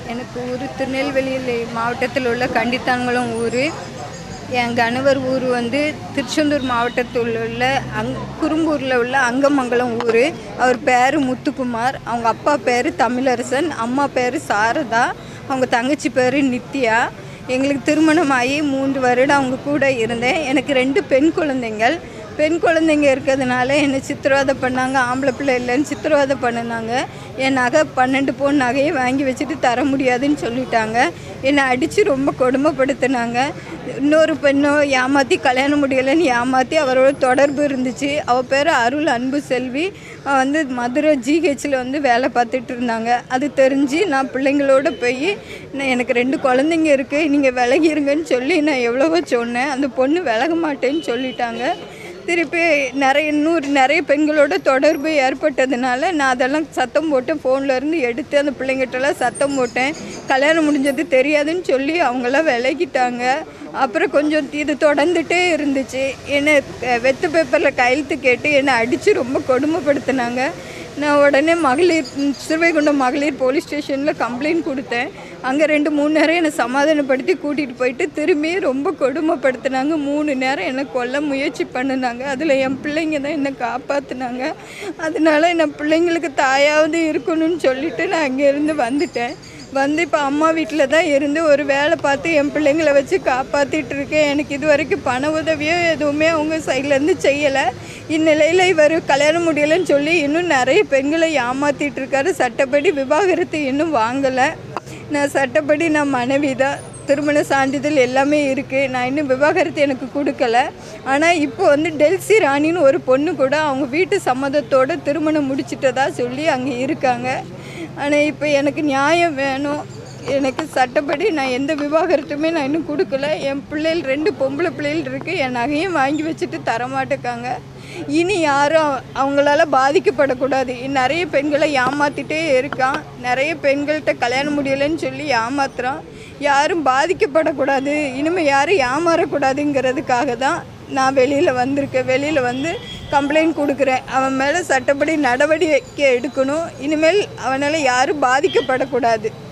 எனக்கு ஊர் திருநெல்வேலியில் மாவட்டத்தில் உள்ள கண்டித்தான்குளம் ஊர் என் கணவர் ஊர் வந்து திருச்செந்தூர் மாவட்டத்தில் உள்ள அங் குறும்பூரில் உள்ள அங்கமங்கலம் ஊர் அவர் பேர் முத்துக்குமார் அவங்க அப்பா பேர் தமிழரசன் அம்மா பேர் சாரதா அவங்க தங்கச்சி பேர் நித்யா எங்களுக்கு திருமணமாகி மூன்று வருடம் அவங்க கூட இருந்தேன் எனக்கு ரெண்டு பெண் குழந்தைங்கள் பெண் குழந்தைங்க இருக்கிறதுனால என்னை சித்திரவதை பண்ணாங்க ஆம்பளை பிள்ளை இல்லைன்னு சித்திரவதை பண்ணினாங்க என் நகை பன்னெண்டு பவுன் நகையை வாங்கி வச்சுட்டு தர முடியாதுன்னு சொல்லிட்டாங்க என்னை அடித்து ரொம்ப கொடுமைப்படுத்தினாங்க இன்னொரு பெண்ணோ ஏமாற்றி கல்யாணம் முடியலைன்னு ஏமாற்றி அவரோட தொடர்பு இருந்துச்சு அவள் பேர் அருள் அன்பு செல்வி அவ வந்து மதுரை ஜிஹெச்சில் வந்து வேலை பார்த்துட்டு இருந்தாங்க அது தெரிஞ்சு நான் பிள்ளைங்களோட போய் நான் எனக்கு ரெண்டு குழந்தைங்க இருக்குது நீங்கள் விலகிருங்கன்னு சொல்லி நான் எவ்வளவோ சொன்னேன் அந்த பொண்ணு விலக மாட்டேன்னு சொல்லிட்டாங்க திருப்பி நிறைய இன்னொரு நிறைய பெண்களோட தொடர்பு ஏற்பட்டதுனால நான் அதெல்லாம் சத்தம் போட்டு ஃபோன்ல இருந்து எடுத்து அந்த பிள்ளைங்கிட்டலாம் சத்தம் போட்டேன் கல்யாணம் முடிஞ்சது தெரியாதுன்னு சொல்லி அவங்களாம் விலகிட்டாங்க அப்புறம் கொஞ்சம் இது தொடர்ந்துட்டே இருந்துச்சு என்னை அஹ், வெத்து பேப்பரில் கையெழுத்து கேட்டு என்னை அடித்து ரொம்ப கொடுமைப்படுத்தினாங்க நான் உடனே மகளிர் ம், சிறுவைகுண்டம் மகளிர் போலீஸ் ஸ்டேஷனில் கம்ப்ளைண்ட் கொடுத்தேன் அங்கே ரெண்டு மூணு நேரம் என்னை சமாதானப்படுத்தி கூட்டிகிட்டு போயிட்டு திரும்பி ரொம்ப கொடுமைப்படுத்தினாங்க மூணு நேரம் என்னை கொல்ல முயற்சி பண்ணினாங்க அதில் என் பிள்ளைங்க தான் என்னை காப்பாற்றினாங்க அதனால நான் பிள்ளைங்களுக்கு தாயாவது இருக்கணும்னு சொல்லிட்டு நான் அங்கேருந்து வந்துட்டேன் வந்து இப்போ அம்மா வீட்டில் தான் இருந்து ஒரு வேலை பார்த்து என் பிள்ளைங்களை வச்சு காப்பாற்றிட்டு இருக்கேன் எனக்கு இது வரைக்கும் பண உதவியோ எதுவுமே அவங்க சைட்லேருந்து செய்யலை இந்நிலையில் இவர் கல்யாணம் முடியலைன்னு சொல்லி இன்னும் நிறைய பெண்களை ஏமாற்றிட்டு இருக்காரு சட்டப்படி விவாகரத்து இன்னும் வாங்கலை நான் சட்டப்படி நான் மனைவி தான் திருமண சான்றிதழ் எல்லாமே இருக்குது நான் இன்னும் விவாகரத்து எனக்கு கொடுக்கல ஆனால் இப்போ வந்து டெல்சி ராணின்னு ஒரு பொண்ணு கூட அவங்க வீட்டு சம்மதத்தோட திருமணம் முடிச்சிட்டதா சொல்லி அங்கே இருக்காங்க ஆனால் இப்போ எனக்கு நியாயம் வேணும் எனக்கு சட்டப்படி நான் எந்த விவாகரத்துமே நான் இன்னும் கொடுக்கல என் பிள்ளைகள் ரெண்டு பொம்பளை பிள்ளைகள் இருக்குது என் நகையும் வாங்கி வச்சுட்டு தரமாட்டேக்காங்க இனி யாரும் அவங்களால பாதிக்கப்படக்கூடாது நிறைய பெண்களை ஏமாத்திட்டே இருக்கான் நிறைய பெண்கள்கிட்ட கல்யாணம் முடியலைன்னு சொல்லி ஏமாத்துறான் யாரும் பாதிக்கப்படக்கூடாது இனிமேல் யாரும் ஏமாறக்கூடாதுங்கிறதுக்காக தான் நான் வெளியில் வந்திருக்கேன் வெளியில் வந்து கம்ப்ளைண்ட் கொடுக்குறேன் அவன் மேலே சட்டப்படி நடவடிக்கை எடுக்கணும் இனிமேல் அவனால் யாரும் பாதிக்கப்படக்கூடாது